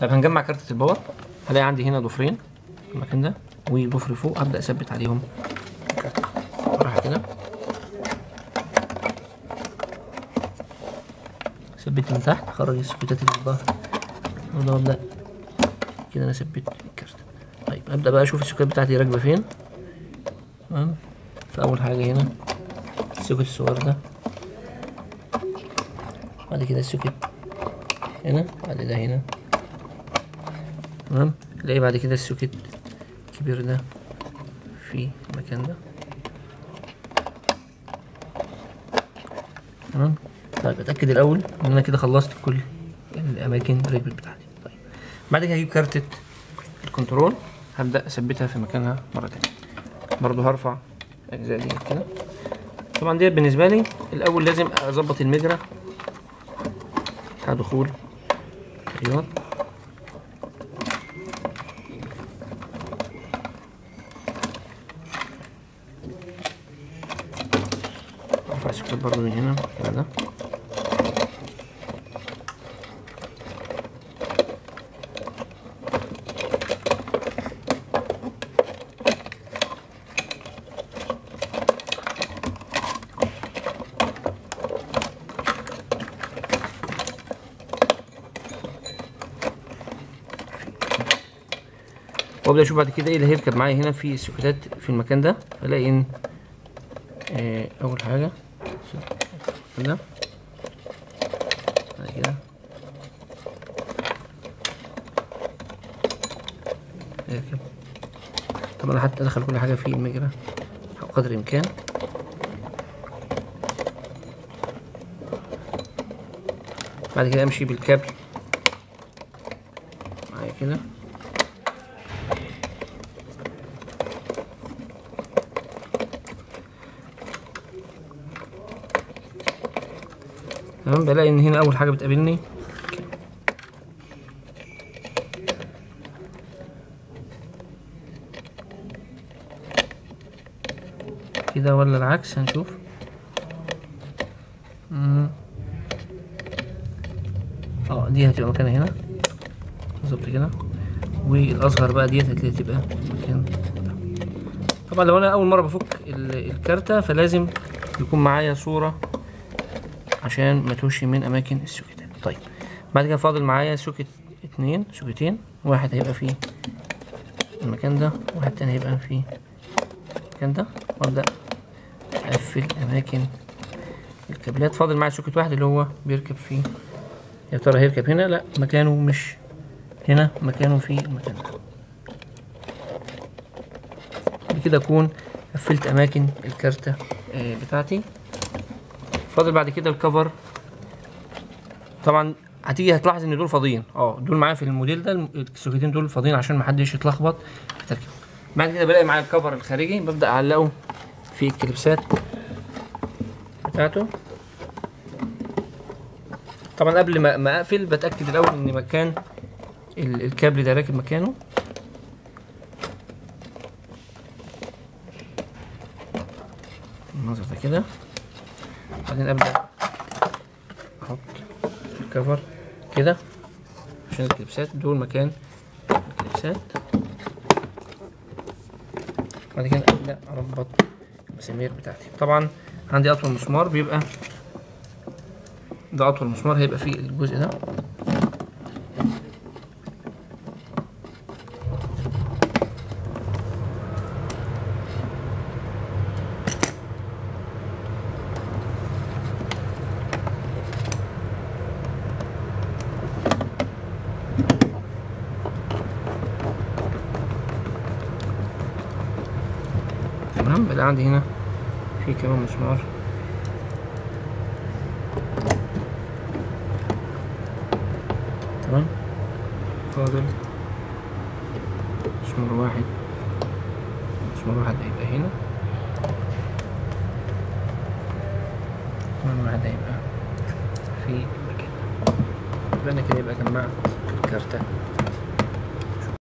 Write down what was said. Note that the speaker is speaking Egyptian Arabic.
طيب هنجمع كارتة الباور هلاقي عندي هنا ضفرين في المكان ده وضفر فوق هبدأ اثبت عليهم الكارتة راح كده ثبت من تحت اخرج السكوتات اللي في الظهر وده وابدأ كده انا ثبت الكارت طيب ابدأ بقى اشوف السكوت بتاعتي راكبة فين تمام فاول حاجة هنا السوكت الصغير ده بعد كده السوكت هنا بعد ده هنا تمام تلاقي بعد كده السوكت الكبير ده في المكان ده تمام طيب اتاكد الاول ان انا كده خلصت كل الاماكن الرجل بتاعتي طيب بعد كده هجيب كارتة الكنترول هبدا اثبتها في مكانها مره تانية برضو هرفع الاجزاء دي كده طبعا ديت بالنسبه لي الاول لازم اظبط المجرى بتاع دخول التيار ارفع السكوت برضو من هنا كده ده وابدا اشوف بعد كده ايه اللي هيركب معايا هنا في السكوتات في المكان ده الاقي ان آه اول حاجه كده بعد كده يركب طبعا حتى ادخل كل حاجه في المجرى قدر الامكان بعد كده امشي بالكابل معايا كده تمام بلاقي ان هنا اول حاجه بتقابلني كده ولا العكس هنشوف مم. اه دي هتبقى مكانها هنا بالظبط كده والاصغر بقى ديت هتلاقي تبقى مكان طبعا لو انا اول مره بفك ال- الكارتة فلازم يكون معايا صوره عشان ما توشي من اماكن السوكتات طيب بعد كده فاضل معايا سوكت اتنين سوكتين واحد هيبقى في المكان ده واحد تاني هيبقى في المكان ده وابدا اقفل اماكن الكابلات فاضل معايا سوكت واحد اللي هو بيركب فيه يا ترى هيركب هنا لا مكانه مش هنا مكانه في المكان ده بكده اكون قفلت اماكن الكارتة آه، بتاعتي فاضل بعد كده الكفر طبعا هتيجي هتلاحظ ان دول فاضيين اه دول معايا في الموديل ده الم- السوكيتين دول فاضيين عشان محدش يتلخبط في التركيب بعد كده بلاقي معايا الكفر الخارجي ببدا اعلقه في الكليبسات بتاعته طبعا قبل ما ما اقفل بتاكد الاول ان مكان ال- الكابل ده راكب مكانه المنظر ده كده بعدين ابدا احط الكفر كده عشان الكليبسات دول مكان الكليبسات بعد كده ابدا اربط المسامير بتاعتي طبعا عندي اطول مسمار بيبقى ده اطول مسمار هيبقى فيه الجزء ده تمام بقى عندي هنا في كمان مسمار تمام فاضل مسمار واحد مسمار واحد هيبقى هنا مسمار واحد هيبقى في المكان يبقى انا كده يبقى جمعت الكارتة